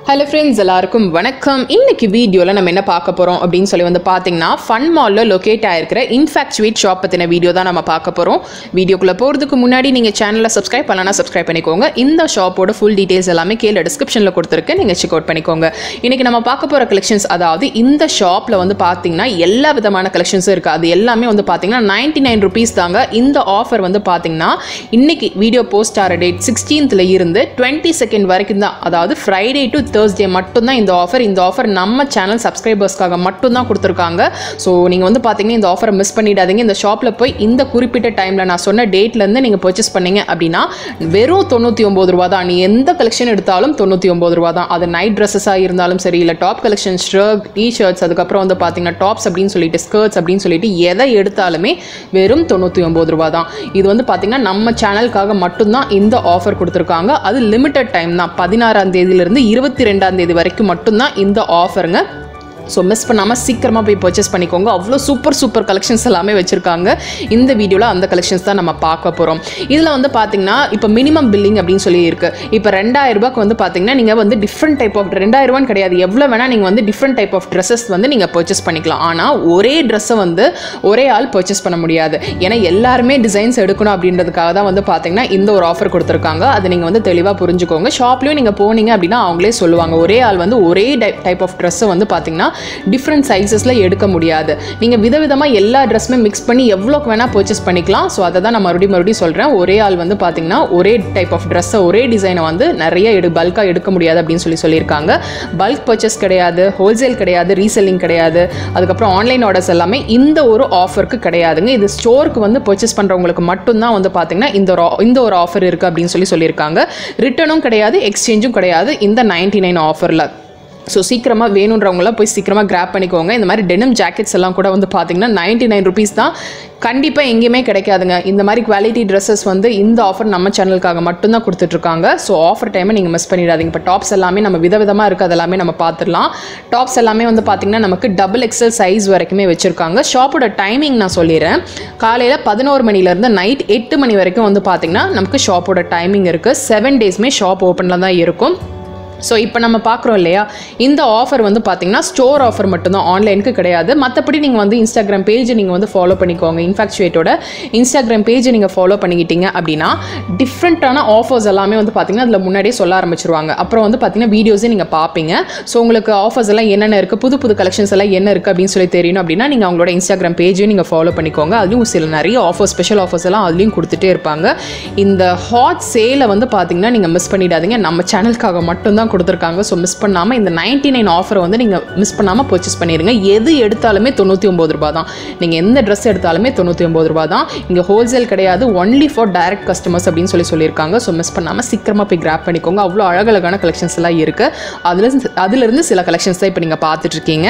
hello friends எல்லாருக்கும் வணக்கம் இன்னைக்கு வீடியோவில் நம்ம என்ன பார்க்க போகிறோம் அப்படின்னு சொல்லி வந்து பார்த்தீங்கன்னா ஃபன் மாலில் லொக்கேட் ஆயிருக்கிற இன்ஃபேக்சுவேட் ஷாப் பற்றின வீடியோ தான் நம்ம பார்க்க போகிறோம் வீடியோக்குள்ளே போகிறதுக்கு முன்னாடி நீங்கள் சேனலை சப்ஸ்கிரைப் பண்ணலன்னா சப்ஸ்கிரைப் பண்ணிக்கோங்க இந்த ஷாப்போட ஃபுல் டீட்டெயில்ஸ் எல்லாமே கீழே டிஸ்கிரிப்ஷனில் கொடுத்துருக்கு நீங்கள் செக் அவுட் பண்ணிக்கோங்க இன்றைக்கி நம்ம பார்க்க போகிற கலெக்ஷன்ஸ் அதாவது இந்த ஷாப்பில் வந்து பார்த்தீங்கன்னா எல்லா விதமான கலெக்ஷன்ஸும் இருக்குது அது எல்லாமே வந்து பார்த்தீங்கன்னா நைன்டி நைன் ருபீஸ் தாங்க இந்த ஆஃபர் வந்து பார்த்தீங்கன்னா இன்னைக்கு வீடியோ போஸ்ட் ஆகிற டேட் சிக்ஸ்டீன்த்தில் இருந்து டுவெண்ட்டி செகண்ட் வரைக்கும் தான் அதாவது ஃப்ரைடே டு தேர்ஸ்டே மட்டும்தான் இந்த ஆஃபர் இந்த ஆஃபர் நம்ம சேனல் சப்ஸ்கிரைபர்ஸ்க்காக மட்டும்தான் கொடுத்துருக்காங்க ஸோ நீங்கள் வந்து பார்த்தீங்கன்னா இந்த ஆஃபரை மிஸ் பண்ணிடாதீங்க இந்த ஷாப்பில் போய் இந்த குறிப்பிட்ட டைமில் நான் சொன்ன டேட்லேருந்து நீங்கள் பர்ச்சேஸ் பண்ணீங்க அப்படின்னா வெறும் தொண்ணூற்றி ஒம்பது ரூபா தான் நீ எந்த கலெக்ஷன் எடுத்தாலும் தொண்ணூற்றி ஒம்பது ரூபா தான் அது நைட் ட்ரெஸ்ஸஸாக இருந்தாலும் சரி இல்லை டாப் கலெக்ஷன் ஷர்ட் டிஷர்ட்ஸ் அதுக்கப்புறம் வந்து பார்த்தீங்கன்னா டாப்ஸ் அப்படின்னு சொல்லிட்டு ஸ்கர்ட்ஸ் அப்படின்னு சொல்லிட்டு எதை எடுத்தாலுமே வெறும் தொண்ணூற்றி ஒம்பது ரூபா தான் இது வந்து பார்த்தீங்கன்னா நம்ம சேனலுக்காக மட்டும்தான் இந்த ஆஃபர் கொடுத்துருக்காங்க அது லிமிட்டட் டைம் தான் பதினாறாம் தேதியிலிருந்து இருபத்தி ரெண்டாம் தேதி வரைக்கும் மட்டும்தான் இந்த ஆஃபருங்க ஸோ மிஸ் பண்ணாமல் சீக்கிரமாக போய் பர்ச்சேஸ் பண்ணிக்கோங்க அவ்வளோ சூப்பர் சூப்பர் கலெக்ஷன்ஸ் எல்லாமே வச்சுருக்காங்க இந்த வீடியோவில் அந்த கலெக்ஷன்ஸ் தான் நம்ம பார்க்க போகிறோம் இதில் வந்து பார்த்தீங்கன்னா இப்போ மினிமம் பில்லிங் அப்படின்னு சொல்லி இருக்கு இப்போ ரெண்டாயிரம் ரூபாய்க்கு வந்து பார்த்தீங்கன்னா நீங்கள் வந்து டிஃப்ரெண்ட் டைப் ஆஃப் ரெண்டாயிரம் ரூபான்னு கிடையாது எவ்வளோ வேணால் நீங்கள் வந்து டிஃப்ரெண்ட் டைப் ஆஃப் ட்ரெஸ்ஸஸ் வந்து நீங்கள் பர்ச்சேஸ் பண்ணிக்கலாம் ஆனால் ஒரே ட்ரெஸ்ஸை வந்து ஒரே ஆள் பர்ச்சேஸ் பண்ண முடியாது ஏன்னா எல்லாருமே டிசைன்ஸ் எடுக்கணும் அப்படின்றதுக்காக தான் வந்து பார்த்தீங்கன்னா இந்த ஒரு ஆஃபர் கொடுத்துருக்காங்க அதை நீங்கள் வந்து தெளிவாக புரிஞ்சுக்கோங்க ஷாப்லேயும் நீங்கள் போனீங்க அப்படின்னா அவங்களே சொல்லுவாங்க ஒரே ஆள் வந்து ஒரே டைப் ஆஃப் ட்ரெஸ்ஸை வந்து பார்த்தீங்கன்னா டிஃப்ரெண்ட் சைஸஸில் எடுக்க முடியாது நீங்கள் விதவிதமாக எல்லா ட்ரெஸ்ஸுமே மிக்ஸ் பண்ணி எவ்வளோக்கு வேணால் பர்ச்சேஸ் பண்ணிக்கலாம் ஸோ அதை தான் நான் மறுபடியும் மறுபடியும் சொல்கிறேன் ஒரே ஆள் வந்து பார்த்தீங்கன்னா ஒரே டைப் ஆஃப் ட்ரெஸ்ஸை ஒரே டிசைனை வந்து நிறைய எடு பல்காக எடுக்க முடியாது அப்படின்னு சொல்லி சொல்லியிருக்காங்க பல்க் பர்ச்சேஸ் கிடையாது ஹோல்சேல் கிடையாது ரீசெல்லிங் கிடையாது அதுக்கப்புறம் ஆன்லைன் ஆர்டர்ஸ் எல்லாமே இந்த ஒரு ஆஃபருக்கு கிடையாதுங்க இது ஸ்டோருக்கு வந்து பர்ச்சேஸ் பண்ணுறவங்களுக்கு மட்டும்தான் வந்து பார்த்தீங்கன்னா இந்த ஒரு இந்த ஒரு ஆஃபர் இருக்குது அப்படின்னு சொல்லி சொல்லியிருக்காங்க ரிட்டர்னும் கிடையாது எக்ஸ்சேஞ்சும் கிடையாது இந்த நைன்டி நைன் ஆஃபரில் ஸோ சீக்கிரமாக வேணுன்றவங்களாம் போய் சீக்கிரமாக கிராப் பண்ணிக்கோங்க இந்த மாதிரி டெனிம் ஜாக்கெட்ஸ் எல்லாம் கூட வந்து பார்த்தீங்கன்னா நைன்டி நைன் ருபீஸ் தான் கண்டிப்பாக எங்கேயுமே கிடைக்காதுங்க இந்த மாதிரி குவாலிட்டி ட்ரெஸ்ஸஸ் வந்து இந்த ஆஃபர் நம்ம சேனலுக்காக மட்டும்தான் கொடுத்துட்ருக்காங்க ஸோ ஆஃபர் டைமை நீங்கள் மிஸ் பண்ணிடாதீங்க இப்போ டாப்ஸ் எல்லாமே நம்ம விதவிதமாக இருக்குது அதெல்லாமே நம்ம பார்த்துடலாம் டாப்ஸ் எல்லாமே வந்து பார்த்திங்கன்னா நமக்கு டபுள் எக்ஸல் சைஸ் வரைக்குமே வச்சுருக்காங்க ஷாப்போட டைமிங் நான் சொல்லிடுறேன் காலையில் பதினோரு மணிலேருந்து நைட் எட்டு மணி வரைக்கும் வந்து பார்த்திங்கன்னா நமக்கு ஷாப்போட டைமிங் இருக்குது செவன் டேஸ்மே ஷாப் ஓப்பனில் தான் இருக்கும் ஸோ இப்போ நம்ம பார்க்குறோம் இல்லையா இந்த ஆஃபர் வந்து பார்த்தீங்கன்னா ஸ்டோர் ஆஃபர் மட்டும்தான் ஆன்லைனுக்கு கிடையாது மற்றபடி நீங்கள் வந்து இன்ஸ்டாகிராம் பேஜை நீங்கள் வந்து ஃபாலோ பண்ணிக்கோங்க இன்ஃபேக்சுவேட்டோட இன்ஸ்டாகிராம் பேஜை நீங்கள் ஃபாலோ பண்ணிக்கிட்டீங்க அப்படின்னா டிஃப்ரெண்ட்டான ஆஃபர்ஸ் எல்லாமே வந்து பார்த்தீங்கன்னா அதில் முன்னாடியே சொல்ல ஆரம்பிச்சிருவாங்க அப்புறம் வந்து பார்த்தீங்கன்னா வீடியோஸே நீங்கள் பார்ப்பீங்க ஸோ உங்களுக்கு ஆஃபர்ஸ் எல்லாம் என்னென்ன இருக்குது புது புது கலெக்ஷன்ஸ் எல்லாம் என்ன இருக்குது அப்படின்னு சொல்லி தெரியணும் அப்படின்னா நீங்கள் அவங்களோட இன்ஸ்டாகிராம் பேஜையும் நீங்கள் ஃபாலோ பண்ணிக்கோங்க அதுலேயும் சில நிறைய ஆஃபர் ஸ்பெஷல் ஆஃபர்ஸ் எல்லாம் அதுலேயும் கொடுத்துட்டே இருப்பாங்க இந்த ஹாட் சேலை வந்து பார்த்தீங்கன்னா நீங்கள் மிஸ் பண்ணிடாதீங்க நம்ம சேனலுக்காக மட்டும்தான் தான் கொடுத்துருக்காங்க ஸோ மிஸ் பண்ணாமல் இந்த நைன்டி நைன் ஆஃபரை வந்து நீங்கள் மிஸ் பண்ணாமல் பர்ச்சேஸ் பண்ணிடுங்க எது எடுத்தாலுமே தொண்ணூற்றி ஒம்பது ரூபா தான் நீங்கள் எந்த ட்ரெஸ் எடுத்தாலுமே தொண்ணூற்றி ஒம்பது ரூபா தான் இங்கே ஹோல்சேல் கிடையாது ஒன்லி ஃபார் டைரக்ட் கஸ்டமர்ஸ் அப்படின்னு சொல்லி சொல்லியிருக்காங்க ஸோ மிஸ் பண்ணாமல் சீக்கிரமாக போய் கிராப் பண்ணிக்கோங்க அவ்வளோ அழகழகான கலெக்ஷன்ஸ் எல்லாம் இருக்குது அதில் அதுலேருந்து சில கலெக்ஷன்ஸ் தான் இப்போ நீங்கள் பார்த்துட்ருக்கீங்க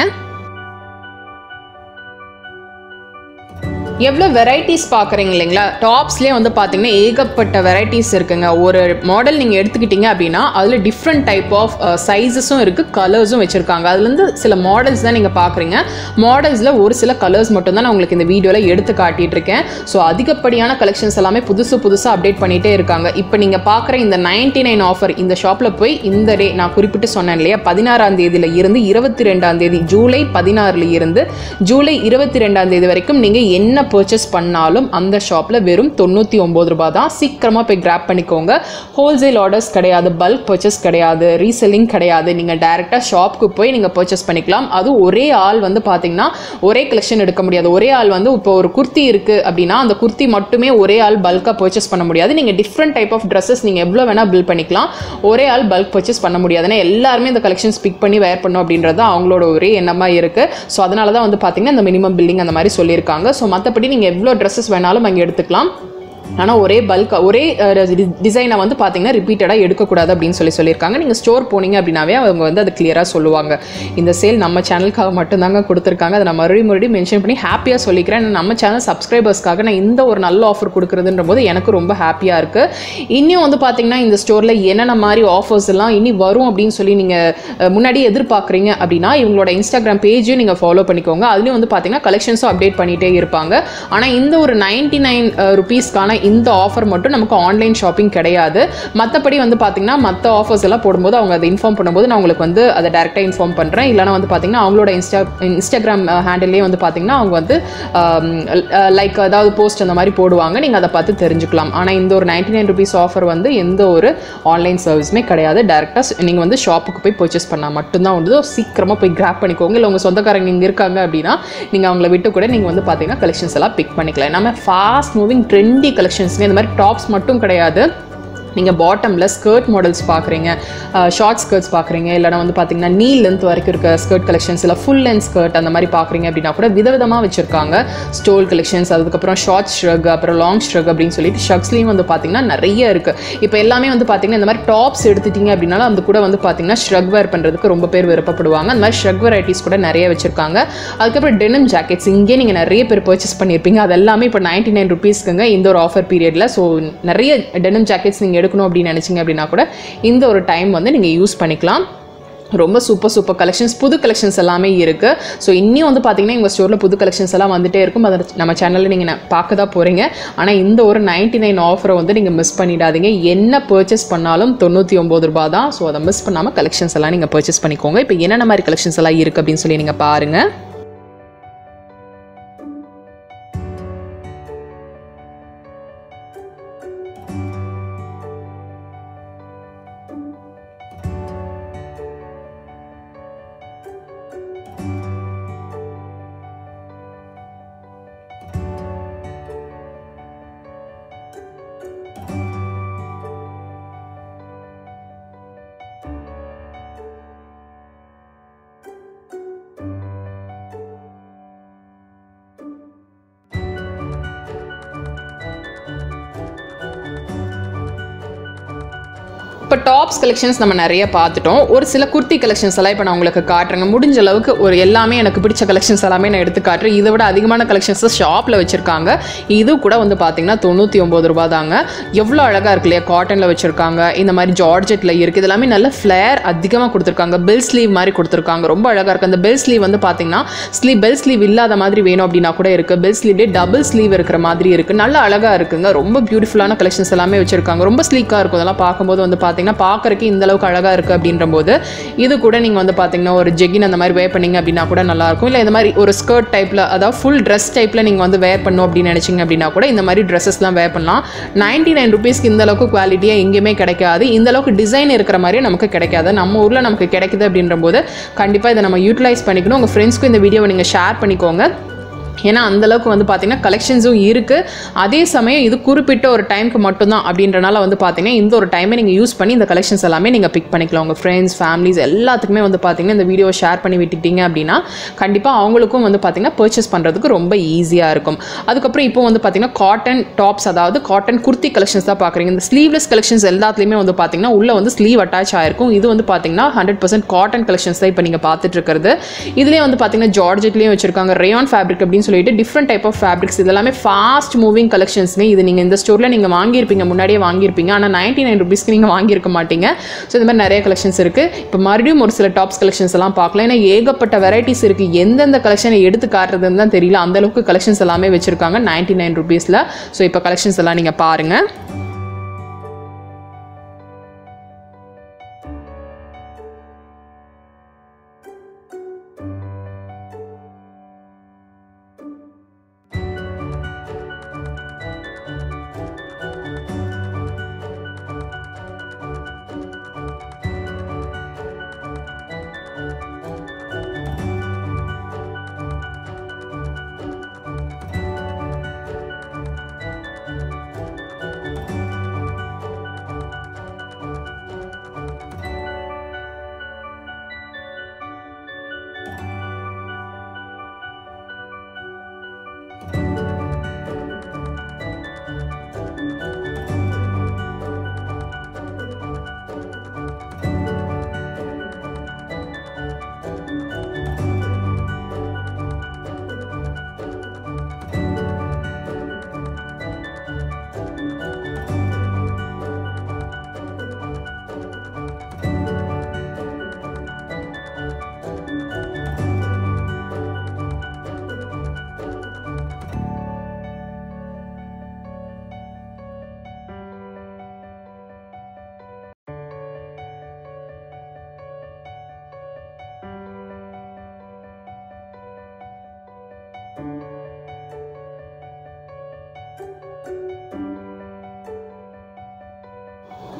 எவ்வளோ வெரைட்டிஸ் பார்க்குறீங்க இல்லைங்களா டாப்ஸ்லேயே வந்து பார்த்தீங்கன்னா ஏகப்பட்ட வெரைட்டிஸ் இருக்குங்க ஒரு மாடல் நீங்கள் எடுத்துக்கிட்டீங்க அப்படின்னா அதில் டிஃப்ரெண்ட் டைப் ஆஃப் சைஸஸும் இருக்குது கலர்ஸும் வச்சுருக்காங்க அதுலேருந்து சில மாடல்ஸ் தான் நீங்கள் பார்க்குறீங்க மாடல்ஸில் ஒரு சில கலர்ஸ் மட்டும் தான் நான் உங்களுக்கு இந்த வீடியோவில் எடுத்து காட்டிகிட்டு இருக்கேன் ஸோ அதிகப்படியான கலெக்ஷன்ஸ் எல்லாமே புதுசு புதுசாக அப்டேட் பண்ணிகிட்டே இருக்காங்க இப்போ நீங்கள் பார்க்குற இந்த நைன்டி நைன் ஆஃபர் இந்த ஷாப்பில் போய் இந்த டே நான் குறிப்பிட்டு சொன்னேன் இல்லையா பதினாறாம் தேதியில் இருந்து இருபத்தி ரெண்டாம் தேதி ஜூலை பதினாறுல இருந்து ஜூலை இருபத்தி ரெண்டாம் தேதி வரைக்கும் நீங்கள் என்ன பர்ச்சேஸ் பண்ணாலும் அந்த ஷாப்பில் வெறும் தொண்ணூற்றி ஒம்பது ரூபா தான் சீக்கிரமாக போய் கிராப் பண்ணிக்கோங்க ஹோல்சேல் ஆர்டர்ஸ் கிடையாது பல்க் பர்ச்சேஸ் கிடையாது ரீசெல்லிங் கிடையாது நீங்கள் டேரெக்டாக ஷாப்புக்கு போய் நீங்கள் பர்ச்சேஸ் பண்ணிக்கலாம் அது ஒரே ஆள் வந்து பார்த்தீங்கன்னா ஒரே கலெக்ஷன் எடுக்க முடியாது ஒரே ஆள் வந்து இப்போ ஒரு குர்த்தி இருக்குது அப்படின்னா அந்த குர்த்தி மட்டுமே ஒரே ஆள் பல்காக பர்ச்சேஸ் பண்ண முடியாது நீங்கள் டிஃப்ரெண்ட் டைப் ஆஃப் ட்ரெஸ்ஸஸ் நீங்கள் எவ்வளோ வேணால் பில் பண்ணிக்கலாம் ஒரே ஆள் பல்க் பர்ச்சேஸ் பண்ண முடியாது ஏன்னா எல்லாருமே இந்த கலெக்ஷன்ஸ் பிக் பண்ணி வேர் பண்ணும் அப்படின்றது அவங்களோட ஒரே எண்ணமாக இருக்குது ஸோ அதனால தான் வந்து பார்த்தீங்கன்னா இந்த மினிமம் பில்லிங் அந்த மாதிரி சொல்லியிருக்காங்க ஸோ மற்றபடி நீங்கள் எவ்வளோ ட்ரெஸ்ஸஸ் வேணாலும் அங்கே எடுத்துக்கலாம் ஆனால் ஒரே பல்க் ஒரே டிசைனை வந்து பார்த்தீங்கன்னா ரிப்பீட்டடாக எடுக்கக்கூடாது அப்படின்னு சொல்லி சொல்லியிருக்காங்க நீங்கள் ஸ்டோர் போனீங்க அப்படின்னாவே அவங்க வந்து அது கிளியராக சொல்லுவாங்க இந்த சேல் நம்ம சேனலுக்காக மட்டும்தாங்க கொடுத்துருக்காங்க அதை நான் மறுபடியும் மறுபடியும் மென்ஷன் பண்ணி ஹாப்பியாக சொல்லிக்கிறேன் நம்ம சேனல் சப்ஸ்கிரைபர்ஸ்க்காக நான் இந்த ஒரு நல்ல ஆஃபர் கொடுக்குறதுன்ற போது எனக்கு ரொம்ப ஹாப்பியாக இருக்குது இன்னும் வந்து பார்த்தீங்கன்னா இந்த ஸ்டோரில் என்னென்ன மாதிரி ஆஃபர்ஸ் எல்லாம் இனி வரும் அப்படின்னு சொல்லி நீங்கள் முன்னாடி எதிர்பார்க்குறீங்க அப்படின்னா இவங்களோட இன்ஸ்டாகிராம் பேஜையும் நீங்கள் ஃபாலோ பண்ணிக்கோங்க அதுலேயும் வந்து பார்த்தீங்கன்னா கலெக்ஷன்ஸும் அப்டேட் பண்ணிகிட்டே இருப்பாங்க ஆனால் இந்த ஒரு நைன்டி நைன் ருபீஸ்க்கான இந்த ஆஃபர் மட்டும் நமக்கு ஆன்லைன் ஷாப்பிங் கிடையாது மற்றபடி வந்து பார்த்தீங்கன்னா மற்ற ஆஃபர்ஸ் எல்லாம் போடும்போது அவங்க அதை இன்ஃபார்ம் பண்ணும்போது நான் உங்களுக்கு வந்து அதை டேரெக்டாக இன்ஃபார்ம் பண்ணுறேன் இல்லைனா வந்து பார்த்தீங்கன்னா அவங்களோட இன்ஸ்டா இன்ஸ்டாகிராம் ஹேண்டிலே வந்து பார்த்தீங்கன்னா அவங்க வந்து லைக் ஏதாவது போஸ்ட் அந்த மாதிரி போடுவாங்க நீங்கள் அதை பார்த்து தெரிஞ்சுக்கலாம் ஆனால் இந்த ஒரு நைன்டி நைன் ருபீஸ் ஆஃபர் வந்து எந்த ஒரு ஆன்லைன் சர்வீஸுமே கிடையாது டேரெக்டாக நீங்கள் வந்து ஷாப்புக்கு போய் பர்ச்சேஸ் பண்ணால் மட்டும்தான் உண்டு சீக்கிரமாக போய் கிராப் பண்ணிக்கோங்க இல்லை உங்கள் சொந்தக்காரங்க இங்கே இருக்காங்க அப்படின்னா நீங்கள் அவங்கள விட்டு கூட நீங்கள் வந்து பார்த்தீங்கன்னா கலெக்ஷன்ஸ் எல்லாம் பிக் பண்ணிக்கலாம் நம்ம ஃபாஸ்ட் மூவிங் ட்ரெண்டி கலெக்ஷன்ஸ்ங்க இந்த மாதிரி டாப்ஸ் மட்டும் கிடையாது நீங்கள் பாட்டமில் ஸ்கர்ட் மாடல்ஸ் பார்க்குறீங்க ஷார்ட் ஸ்கர்ட்ஸ் பார்க்குறீங்க இல்லைனா வந்து பார்த்தீங்கன்னா நீ லென்த் வரைக்கும் இருக்க ஸ்கர்ட் கலெக்ஷன்ஸ் இல்லை ஃபுல் லென்த் ஸ்கர்ட் அந்த மாதிரி பார்க்குறீங்க அப்படின்னா கூட விதவிதமாக வச்சுருக்காங்க ஸ்டோல் கலெக்ஷன்ஸ் அதுக்கப்புறம் ஷார்ட் ஷ்ரக் அப்புறம் லாங் ஷ்ரக் அப்படின்னு சொல்லிட்டு ஷக்ஸ்லேயும் வந்து பார்த்தீங்கன்னா நிறைய இருக்குது இப்போ எல்லாமே வந்து பார்த்தீங்கன்னா இந்த மாதிரி டாப்ஸ் எடுத்துட்டீங்க அப்படின்னாலும் அந்த கூட வந்து பார்த்தீங்கன்னா ஷ்ரக் வேர் பண்ணுறதுக்கு ரொம்ப பேர் விருப்பப்படுவாங்க அந்த மாதிரி ஷ்ரக் வெரைட்டிஸ் கூட நிறைய வச்சுருக்காங்க அதுக்கப்புறம் டெனிம் ஜாக்கெட்ஸ் இங்கே நீங்கள் நிறைய பேர் பர்ச்சேஸ் பண்ணியிருப்பீங்க அது எல்லாமே இப்போ நைன்டி நைன் ருபீஸ்க்குங்க இந்த ஒரு ஆஃபர் பீரியடில் ஸோ நிறைய டெனிம் ஜாக்கெட்ஸ் நீங்கள் எடுக்கணும் அப்படின்னு நினச்சிங்க அப்படின்னா கூட இந்த ஒரு டைம் வந்து நீங்கள் யூஸ் பண்ணிக்கலாம் ரொம்ப சூப்பர் சூப்பர் கலெக்ஷன்ஸ் புது கலெக்ஷன்ஸ் எல்லாமே இருக்குது ஸோ இன்னும் வந்து பார்த்தீங்கன்னா எங்கள் ஸ்டோரில் புது கலெக்ஷன்ஸ் எல்லாம் வந்துட்டே இருக்கும் அதை நம்ம சேனலில் நீங்கள் பார்க்க தான் போகிறீங்க ஆனால் இந்த ஒரு நைன்ட்டி நைன் ஆஃபரை வந்து நீங்கள் மிஸ் பண்ணிடாதீங்க என்ன பர்ச்சேஸ் பண்ணாலும் தொண்ணூற்றி ஒம்பது ரூபா தான் ஸோ அதை மிஸ் பண்ணாமல் கலெக்ஷன்ஸ் எல்லாம் நீங்கள் பர்ச்சேஸ் பண்ணிக்கோங்க இப்போ என்னென்ன மாதிரி கலெக்ஷன்ஸ் எல்லாம் இருக்குது அப்படின்னு சொல்லி நீங்கள் பாருங்கள் இப்போ டாப்ஸ் கலெக்ஷன்ஸ் நம்ம நிறைய பார்த்துட்டோம் ஒரு சில குர்த்தி கலெக்ஷன்ஸ் எல்லாம் இப்போ நான் உங்களுக்கு காட்டுறேங்க முடிஞ்ச அளவுக்கு ஒரு எல்லாமே எனக்கு பிடிச்ச கலெக்ஷன்ஸ் எல்லாமே நான் எடுத்து காட்டுறேன் இதை விட அதிகமான கலெக்ஷன்ஸ் ஷாப்பில் வச்சுருக்காங்க இது கூட வந்து பார்த்தீங்கன்னா தொண்ணூற்றி ஒம்பது ரூபா தாங்க எவ்வளோ அழகாக இருக்கு இல்லையா காட்டனில் வச்சுருக்காங்க இந்த மாதிரி ஜார்ஜெட்டில் இருக்குது இது எல்லாமே நல்ல ஃப்ளேர் அதிகமாக கொடுத்துருக்காங்க பெல் ஸ்லீவ் மாதிரி கொடுத்துருக்காங்க ரொம்ப அழகாக இருக்குது அந்த பெல் ஸ்லீவ் வந்து பார்த்தீங்கன்னா ஸ்லீவ் பெல் ஸ்லீவ் இல்லாத மாதிரி வேணும் அப்படின்னா கூட இருக்குது பெல் ஸ்லீவ்லேயே டபுள் ஸ்லீவ் இருக்கிற மாதிரி இருக்குது நல்ல அழகாக இருக்குங்க ரொம்ப பியூட்டிஃபுல்லான கலெக்ஷன்ஸ் எல்லாமே வச்சுருக்காங்க ரொம்ப ஸ்லீக்காக இருக்கும் அதெல்லாம் பார்க்கும்போது வந்து பார்த்தீங்கன்னா பார்க்கறதுக்கு இந்த அளவுக்கு அழகாக இருக்குது அப்படின்ற போது இது கூட நீங்கள் வந்து பார்த்தீங்கன்னா ஒரு ஜெகின் அந்த மாதிரி வேர் பண்ணீங்க அப்படின்னா கூட நல்லாயிருக்கும் இல்லை இந்த மாதிரி ஒரு ஸ்கர்ட் டைப்பில் அதாவது ஃபுல் ட்ரெஸ் டைப்பில் நீங்கள் வந்து வேர் பண்ணும் அப்படின்னு நினச்சிங்க அப்படின்னா கூட இந்த மாதிரி ட்ரெஸ்ஸஸ்லாம் வேர் பண்ணலாம் நைன்டி நைன் ருபீஸ்க்கு இந்த அளவுக்கு குவாலிட்டியாக எங்கேயுமே கிடைக்காது இந்த அளவுக்கு டிசைன் இருக்கிற மாதிரி நமக்கு கிடைக்காது நம்ம ஊரில் நமக்கு கிடைக்குது அப்படின்ற போது கண்டிப்பாக இதை நம்ம யூட்டிலைஸ் பண்ணிக்கணும் உங்கள் ஃப்ரெண்ட்ஸ்க்கும் இந்த வீடியோவை நீங்கள் ஷேர் பண்ணிக்கோங்க ஏன்னா அந்தளவுக்கு வந்து பார்த்தீங்கன்னா கலெக்ஷன்ஸும் இருக்குது அதே சமயம் இது குறிப்பிட்ட ஒரு டைமுக்கு மட்டும்தான் அப்படின்றனால வந்து பார்த்தீங்கன்னா இந்த ஒரு டைமை நீங்கள் யூஸ் பண்ணி இந்த கலெக்ஷன்ஸ் எல்லாமே நீங்கள் பிக் பண்ணிக்கலாம் உங்கள் ஃப்ரெண்ட்ஸ் ஃபேமிலிஸ் எல்லாத்துக்குமே வந்து பார்த்தீங்கன்னா இந்த வீடியோவை ஷேர் பண்ணி விட்டுட்டீங்க அப்படின்னா கண்டிப்பாக அவங்களுக்கும் வந்து பார்த்தீங்கன்னா பர்ச்சேஸ் பண்ணுறதுக்கு ரொம்ப ஈஸியாக இருக்கும் அதுக்கப்புறம் இப்போ வந்து பார்த்தீங்கன்னா காட்டன் டாப்ஸ் அதாவது காட்டன் குர்த்தி கலெக்ஷன்ஸ் தான் பார்க்குறீங்க இந்த ஸ்லீவ்லெஸ் கலெக்ஷன்ஸ் எல்லாத்துலேயுமே வந்து பார்த்தீங்கன்னா உள்ளே வந்து ஸ்லீவ் அட்டாச் ஆயிருக்கும் இது வந்து பார்த்தீங்கன்னா ஹண்ட்ரட் பர்சன்ட் காட்டன் கலெக்ஷன்ஸ் தான் இப்போ நீங்கள் பார்த்துட்டு இருக்கிறது இதுலேயே வந்து பார்த்தீங்கன்னா ஜார்ஜெட்லேயும் வச்சிருக்காங்க ரேயான் ஃபேப்ரிக் அப்படின்னு சொல்லிட்டு டிஃப்ரெண்ட் டைப் ஆஃப் ஃபேப்ரிக்ஸ் இது எல்லாமே ஃபாஸ்ட் மூவிங் கலெக்ஷன்ஸ்னு இது நீங்கள் இந்த ஸ்டோரில் நீங்கள் வாங்கியிருப்பீங்க முன்னாடியே வாங்கியிருப்பீங்க ஆனால் நைன்டி நைன் ருபீஸ்க்கு நீங்கள் வாங்கியிருக்க மாட்டீங்க ஸோ இந்த மாதிரி நிறைய கலெக்ஷன்ஸ் இருக்குது இப்போ மறுபடியும் ஒரு சில டாப்ஸ் கலெக்ஷன்ஸ் எல்லாம் பார்க்கலாம் ஏன்னா ஏகப்பட்ட வெரைட்டிஸ் இருக்குது எந்தெந்த கலெக்ஷனை எடுத்து காட்டுறதுன்னு தான் தெரியல அந்த அளவுக்கு கலெக்ஷன்ஸ் எல்லாமே வச்சிருக்காங்க நைன்டி நைன் ருபீஸில் ஸோ இப்போ கலெக்ஷன்ஸ் எல்லாம் நீங்கள் பாருங்கள்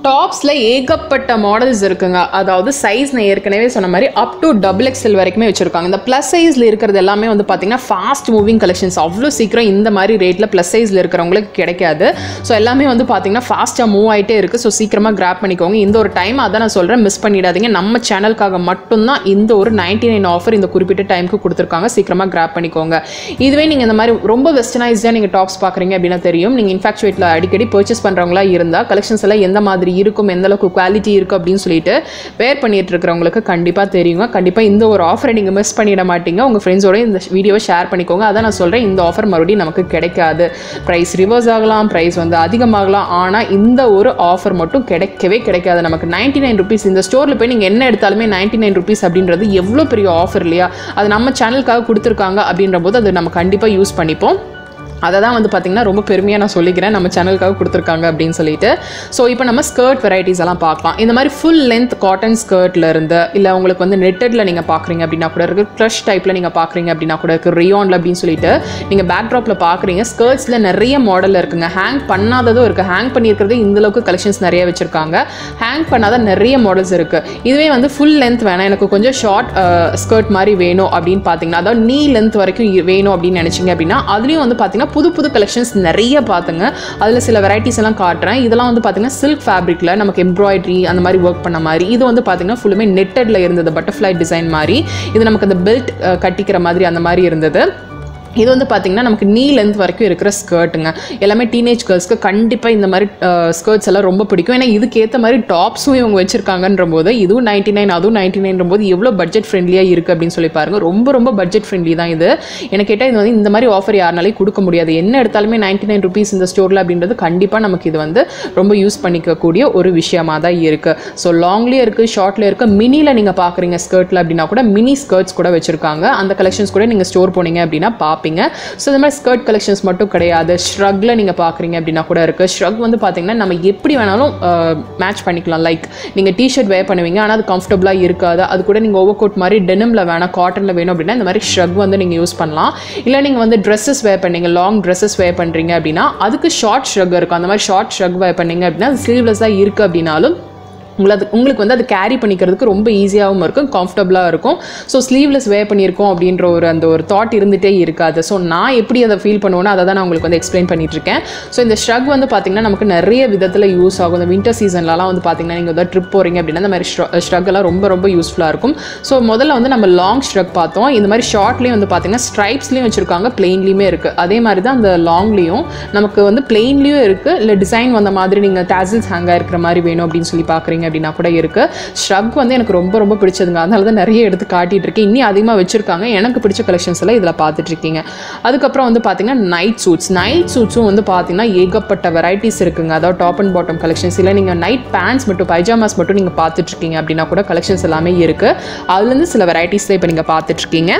டாப்ஸில் ஏகப்பட்ட மாடல்ஸ் இருக்குங்க அதாவது சைஸ் நான் ஏற்கனவே சொன்ன மாதிரி அப் டு டபுள் எக்ஸ்எல் வரைக்குமே வச்சுருக்காங்க இந்த ப்ளஸ் சைஸில் இருக்கிறது எல்லாமே வந்து பார்த்தீங்கன்னா ஃபாஸ்ட் மூவிங் கலெக்ஷன்ஸ் அவ்வளோ சீக்கிரம் இந்த மாதிரி ரேட்டில் ப்ளஸ் சைஸில் இருக்கிறவங்களுக்கு கிடைக்காது ஸோ எல்லாமே வந்து பார்த்தீங்கன்னா ஃபாஸ்ட்டாக மூவ் ஆகிட்டே இருக்குது ஸோ சீக்கிரமாக கிராப் பண்ணிக்கோங்க இந்த ஒரு டைம் அதான் நான் சொல்கிறேன் மிஸ் பண்ணிடாதீங்க நம்ம சேனலுக்காக மட்டும்தான் இந்த ஒரு நைன்டி நைன் ஆஃபர் இந்த குறிப்பிட்ட டைமுக்கு கொடுத்துருக்காங்க சீக்கிரமாக கிராப் பண்ணிக்கோங்க இதுவே நீங்கள் இந்த மாதிரி ரொம்ப வெஸ்டர்னைஸ்டாக நீங்கள் டாப்ஸ் பார்க்குறீங்க அப்படின்னா தெரியும் நீங்கள் இன்ஃபேக்சுவேட்டில் அடிக்கடி பர்ச்சேஸ் பண்ணுறவங்களா இருந்தால் கலெக்ஷன்ஸ் எல்லாம் எந்த மாதிரி இருக்கும் எந்த அளவுக்கு குவாலிட்டி இருக்கும் அப்படின்னு சொல்லிட்டு வேர் பண்ணிட்டு இருக்கிறவங்களுக்கு கண்டிப்பாக தெரியுங்க கண்டிப்பாக இந்த ஒரு ஆஃபரை நீங்கள் மிஸ் பண்ணிட மாட்டீங்க உங்கள் ஃப்ரெண்ட்ஸோட இந்த வீடியோவை ஷேர் பண்ணிக்கோங்க அதான் நான் சொல்கிறேன் இந்த ஆஃபர் மறுபடியும் நமக்கு கிடைக்காது ப்ரைஸ் ரிவர்ஸ் ஆகலாம் ப்ரைஸ் வந்து அதிகமாகலாம் ஆனால் இந்த ஒரு ஆஃபர் மட்டும் கிடைக்கவே கிடைக்காது நமக்கு நைன்டி நைன் ருபீஸ் இந்த ஸ்டோரில் போய் நீங்கள் என்ன எடுத்தாலுமே நைன்டி நைன் ருபீஸ் அப்படின்றது எவ்வளோ பெரிய ஆஃபர் இல்லையா அது நம்ம சேனலுக்காக கொடுத்துருக்காங்க அப்படின்ற போது அது நம்ம கண்டிப்பாக யூஸ் பண்ணிப்போம் அதை தான் வந்து பார்த்திங்கன்னா ரொம்ப பெருமையாக நான் சொல்லிக்கிறேன் நம்ம சேனலுக்காக கொடுத்துருக்காங்க அப்படின்னு சொல்லிட்டு ஸோ இப்போ நம்ம ஸ்கர்ட் வெரைட்டிஸ் எல்லாம் பார்க்கலாம் இந்த மாதிரி ஃபுல் லென்த் காட்டன் ஸ்கர்ட்ல இருந்து இல்லை உங்களுக்கு வந்து நெட்டடில் நீங்கள் பார்க்குறீங்க அப்படின்னா கூட இருக்குது க்ரஷ் டைப்பில் நீங்கள் பார்க்குறீங்க அப்படின்னா கூட இருக்குது ரியானில் அப்படின்னு சொல்லிட்டு நீங்கள் பேக் ட்ராப்பில் பார்க்குறீங்க ஸ்கர்ட்ஸில் நிறைய மாடல் இருக்குங்க ஹேங் பண்ணாததும் இருக்குது ஹேங் பண்ணியிருக்கிறது இந்த அளவுக்கு கலெக்ஷன்ஸ் நிறைய வச்சுருக்காங்க ஹேங் பண்ணாத நிறைய மாடல்ஸ் இருக்குது இதுவே வந்து ஃபுல் லென்த் வேணாம் எனக்கு கொஞ்சம் ஷார்ட் ஸ்கர்ட் மாதிரி வேணும் அப்படின்னு பார்த்தீங்கன்னா அதாவது நீ லென்த் வரைக்கும் இ- வேணும் அப்படின்னு நினச்சிங்க அப்படின்னா அதுலேயும் வந்து பார்த்தீங்கன்னா புது புது கலெக்ஷன்ஸ் நிறைய பார்த்துங்க அதில் சில வெரைட்டிஸ் எல்லாம் காட்டுறேன் இதெல்லாம் வந்து பார்த்தீங்கன்னா சில்க் ஃபேப்ரிக்கில் நமக்கு எம்ப்ராய்டரி அந்த மாதிரி ஒர்க் பண்ண மாதிரி இது வந்து பார்த்தீங்கன்னா ஃபுல்லுமே நெட்டடில் இருந்தது பட்டர்ஃப்ளை டிசைன் மாதிரி இது நமக்கு அந்த பெல்ட் கட்டிக்கிற மாதிரி அந்த மாதிரி இருந்தது இது வந்து பார்த்தீங்கன்னா நமக்கு நீ லென்த் வரைக்கும் இருக்கிற ஸ்கர்ட்டுங்க எல்லாமே டீனேஜ் கேர்ள்ஸ்க்கு கண்டிப்பாக இந்த மாதிரி ஸ்கர்ட்ஸ் எல்லாம் ரொம்ப பிடிக்கும் ஏன்னா இதுக்கேற்ற மாதிரி டாப்ஸும் இவங்க வச்சிருக்காங்கன்ற போது இதுவும் நைன்டி நைன் அதுவும் நைன்டி நைன் போது எவ்வளோ பட்ஜெட் ஃப்ரெண்ட்லியாக இருக்குது அப்படின்னு சொல்லி பாருங்க ரொம்ப ரொம்ப பட்ஜெட் ஃப்ரெண்ட்லி தான் இது எனக்கு கேட்டால் இது வந்து இந்த மாதிரி ஆஃபர் யாருனாலையும் கொடுக்க முடியாது என்ன எடுத்தாலுமே நைன்டி நைன் ருபீஸ் இந்த ஸ்டோரில் அப்படின்றது கண்டிப்பாக நமக்கு இது வந்து ரொம்ப யூஸ் பண்ணிக்கக்கூடிய ஒரு விஷயமா தான் இருக்குது ஸோ லாங்லேயே இருக்குது ஷார்ட்லேயே இருக்குது மினியில் நீங்கள் பார்க்குறீங்க ஸ்கர்ட்டில் அப்படின்னா கூட மினி ஸ்கர்ட்ஸ் கூட வச்சுருக்காங்க அந்த கலெக்ஷன்ஸ் கூட நீங்கள் ஸ்டோர் போனீங்க அப்படின்னா பார்ப்பீங்க ஸோ இந்த மாதிரி ஸ்கர்ட் கலெக்ஷன்ஸ் மட்டும் கிடையாது ஷ்ரக்கில் நீங்கள் பார்க்குறீங்க அப்படின்னா கூட இருக்குது ஷ்ரக் வந்து பார்த்தீங்கன்னா நம்ம எப்படி வேணாலும் மேட்ச் பண்ணிக்கலாம் லைக் நீங்கள் டிஷர்ட் வேர் பண்ணுவீங்க ஆனால் அது கம்ஃபர்டபுளாக இருக்காது அது கூட நீங்கள் ஓவர் கோட் மாதிரி டெனிமில் வேணாம் காட்டனில் வேணும் அப்படின்னா இந்த மாதிரி ஷ்ரக் வந்து நீங்கள் யூஸ் பண்ணலாம் இல்லை நீங்கள் வந்து ட்ரெஸ்ஸஸ் வேர் பண்ணீங்க லாங் ட்ரெஸ்ஸஸ் வேர் பண்ணுறீங்க அப்படின்னா அதுக்கு ஷார்ட் ஷ்ரக் இருக்கும் அந்த மாதிரி ஷார்ட் ஷ்ரக் வேர் பண்ணீங்க அப்படின்னா அது ஸ்லீவ்லெஸ்ஸாக இருக்குது அப்படின்னாலும் உங்களுக்கு உங்களுக்கு வந்து அது கேரி பண்ணிக்கிறதுக்கு ரொம்ப ஈஸியாகவும் இருக்கும் கம்ஃபர்டபுளாக இருக்கும் ஸோ ஸ்லீவ்லெஸ் வேர் பண்ணியிருக்கோம் அப்படின்ற ஒரு அந்த ஒரு தாட் இருந்துகிட்டே இருக்காது ஸோ நான் எப்படி அதை ஃபீல் பண்ணுவேனோ அதை தான் நான் உங்களுக்கு வந்து எக்ஸ்பிளைன் பண்ணிட்டு இருக்கேன் ஸோ இந்த ஷ்ரக் வந்து பார்த்திங்கன்னா நமக்கு நிறைய விதத்தில் யூஸ் ஆகும் இந்த வின்டர் சீசன்லலாம் வந்து பார்த்திங்கன்னா நீங்கள் வந்து ட்ரிப் போகிறீங்க அப்படின்னா இந்த மாதிரி ஷ்ரக் எல்லாம் ரொம்ப ரொம்ப யூஸ்ஃபுல்லாக இருக்கும் ஸோ முதல்ல வந்து நம்ம லாங் ஷ்ரக் பார்த்தோம் இந்த மாதிரி ஷார்ட்லேயும் வந்து பார்த்திங்கன்னா ஸ்ட்ரைப்ஸ்லேயும் வச்சுருக்காங்க பிளெயின்லேயுமே இருக்குது அதே மாதிரி தான் அந்த லாங்லேயும் நமக்கு வந்து பிளெயின்லேயும் இருக்குது இல்லை டிசைன் வந்த மாதிரி நீங்கள் டேசில்ஸ் ஹேங்காக இருக்கிற மாதிரி வேணும் அப்படின்னு சொல்லி பார்க்குறீங்க அப்படின்னா கூட இருக்குது ஷ்ரக் வந்து எனக்கு ரொம்ப ரொம்ப பிடிச்சதுங்க அதனால தான் நிறைய எடுத்து காட்டிட்டு இருக்கேன் இன்னும் அதிகமாக வச்சுருக்காங்க எனக்கு பிடிச்ச கலெக்ஷன்ஸ் எல்லாம் இதில் பார்த்துட்டு இருக்கீங்க அதுக்கப்புறம் வந்து பார்த்தீங்கன்னா நைட் சூட்ஸ் நைட் சூட்ஸும் வந்து பார்த்தீங்கன்னா ஏகப்பட்ட வெரைட்டிஸ் இருக்குங்க அதாவது டாப் அண்ட் பாட்டம் கலெக்ஷன்ஸ் இல்லை நீங்கள் நைட் பேண்ட்ஸ் மட்டும் பைஜாமாஸ் மட்டும் நீங்கள் பார்த்துட்டு இருக்கீங்க அப்படின்னா கூட கலெக்ஷன்ஸ் எல்லாமே இருக்குது அதுலேருந்து சில வெரைட்டிஸ் தான் இப்போ நீங்கள் பார்த்துட்டு இருக்கீங்க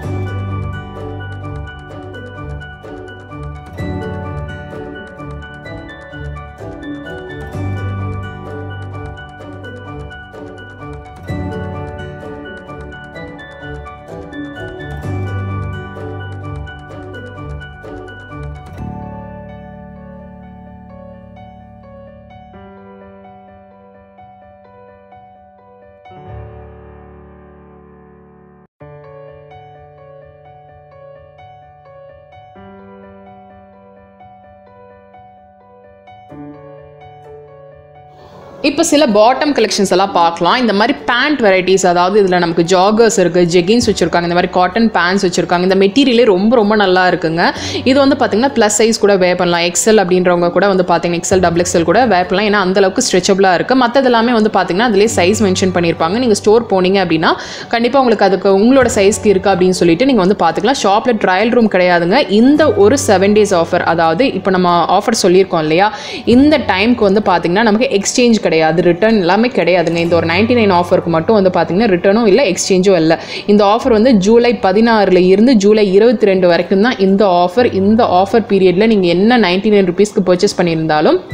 இப்போ சில பாட்டம் கலெக்ஷன்ஸ் எல்லாம் பார்க்கலாம் இந்த மாதிரி பேண்ட் வெரைட்டிஸ் அதாவது இதில் நமக்கு ஜாகர்ஸ் இருக்குது ஜெகின்ஸ் வச்சுருக்காங்க இந்த மாதிரி காட்டன் பேண்ட்ஸ் வச்சுருக்காங்க இந்த மெட்டீரியலே ரொம்ப ரொம்ப நல்லா இருக்குங்க இது வந்து பார்த்தீங்கன்னா ப்ளஸ் சைஸ் கூட வேர் பண்ணலாம் எக்ஸல் அப்படின்றவங்க கூட வந்து பார்த்தீங்கன்னா எக்ஸல் டபுள் எக்ஸல் கூட வேர் பண்ணலாம் ஏன்னா அந்த அளவுக்கு ஸ்ட்ரெச்சபிளாக இருக்குது மற்றது எல்லாமே வந்து பார்த்தீங்கன்னா அதிலே சைஸ் மென்ஷன் பண்ணியிருப்பாங்க நீங்கள் ஸ்டோர் போனீங்க அப்படின்னா கண்டிப்பாக உங்களுக்கு அதுக்கு உங்களோட சைஸ்க்கு இருக்குது அப்படின்னு சொல்லிட்டு நீங்கள் வந்து பார்த்துக்கலாம் ஷாப்பில் ட்ரையல் ரூம் கிடையாதுங்க இந்த ஒரு செவன் டேஸ் ஆஃபர் அதாவது இப்போ நம்ம ஆஃபர் சொல்லியிருக்கோம் இல்லையா இந்த டைம்க்கு வந்து பார்த்தீங்கன்னா நமக்கு எக்ஸ்சேஞ்ச் கிடையாது ரிட்டர்ன் எல்லாமே கிடையாதுங்க இந்த ஒரு நைன்டி நைன் ஆஃபருக்கு மட்டும் வந்து பார்த்தீங்கன்னா ரிட்டர்னும் இல்லை எக்ஸ்சேஞ்சும் இல்லை இந்த ஆஃபர் வந்து ஜூலை பதினாறுல இருந்து ஜூலை இருபத்தி ரெண்டு வரைக்கும் தான் இந்த ஆஃபர் இந்த ஆஃபர் பீரியடில் நீங்கள் என்ன நைன்டி நைன் ருபீஸ்க்கு பர்ச்சேஸ் பண்ணியிருந்தாலும்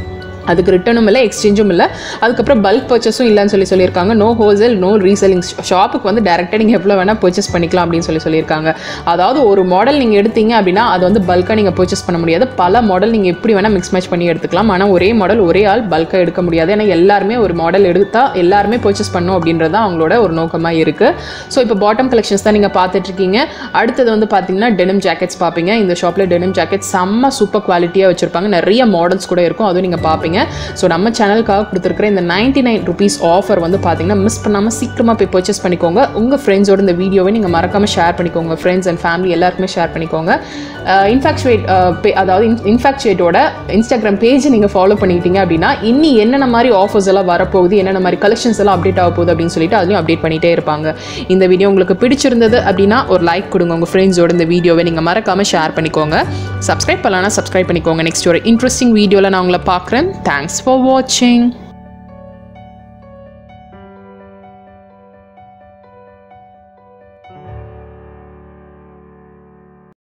அதுக்கு ரிட்டர்னும் இல்லை எக்ஸ்சேஞ்சும் இல்லை அதுக்கப்புறம் பல்க் பர்ச்சஸும் இல்லைன்னு சொல்லி சொல்லியிருக்காங்க நோ ஹோல்சேல் நோ ரீசெல்லிங் ஷாப்புக்கு வந்து டேரெக்டாக நீங்கள் எவ்வளோ வேணால் பர்ச்சேஸ் பண்ணிக்கலாம் அப்படின்னு சொல்லி சொல்லியிருக்காங்க அதாவது ஒரு மாடல் நீங்கள் எடுத்தீங்க அப்படின்னா அது வந்து பல்காக நீங்கள் பர்ச்சேஸ் பண்ண முடியாது பல மாடல் நீங்கள் எப்படி வேணால் மிக்ஸ் மேட்ச் பண்ணி எடுத்துக்கலாம் ஆனால் ஒரே மாடல் ஒரே ஆள் பல்காக எடுக்க முடியாது ஏன்னா எல்லாருமே ஒரு மாடல் எடுத்தால் எல்லாருமே பர்ச்சேஸ் பண்ணணும் அப்படின்றது தான் அவங்களோட ஒரு நோக்கமாக இருக்குது ஸோ இப்போ பாட்டம் கலெக்ஷன்ஸ் தான் நீங்கள் பார்த்துட்ருக்கீங்க அடுத்தது வந்து பார்த்தீங்கன்னா டெனிம் ஜாக்கெட்ஸ் பார்ப்பீங்க இந்த ஷாப்பில் டெனிம் ஜாக்கெட் செம்ம சூப்பர் குவாலிட்டியாக வச்சுருப்பாங்க நிறைய மாடல்ஸ் கூட இருக்கும் அதுவும் நீங்கள் பார்ப்பீங்க ஸோ நம்ம சேனலுக்காக கொடுத்துருக்குற இந்த நைன்டி நைன் ருபீஸ் ஆஃபர் வந்து பார்த்தீங்கன்னா மிஸ் பண்ணாமல் சீக்கிரமாக போய் பர்ச்சேஸ் பண்ணிக்கோங்க உங்கள் ஃப்ரெண்ட்ஸோட இந்த வீடியோவை நீங்கள் மறக்காமல் ஷேர் பண்ணிக்கோங்க ஃப்ரெண்ட்ஸ் அண்ட் ஃபேமிலி எல்லாருக்குமே ஷேர் பண்ணிக்கோங்க இன்ஃபேக்சுவேட் அதாவது இன்ஃபேக்சுவேட்டோட இன்ஸ்டாகிராம் பேஜை நீங்கள் ஃபாலோ பண்ணிக்கிட்டீங்க அப்படின்னா இன்னி என்னென்ன மாதிரி ஆஃபர்ஸ் எல்லாம் வரப்போகுது என்னென்ன மாதிரி கலெக்ஷன்ஸ் எல்லாம் அப்டேட் ஆக போகுது அப்படின்னு சொல்லிட்டு அதுலையும் அப்டேட் பண்ணிகிட்டே இருப்பாங்க இந்த வீடியோ உங்களுக்கு பிடிச்சிருந்தது அப்படின்னா ஒரு லைக் கொடுங்க உங்கள் ஃப்ரெண்ட்ஸோட இந்த வீடியோவை நீங்கள் மறக்காமல் ஷேர் பண்ணிக்கோங்க சப்ஸ்கிரைப் பண்ணலாம்னா சப்ஸ்கிரைப் பண்ணிக்கோங்க நெக்ஸ்ட் ஒரு இன்ட்ரெஸ்டிங் வீடியோவில் நான் உங்களை பார்க்குறேன் தேங்க்ஸ் ஃபார் வாட்சிங்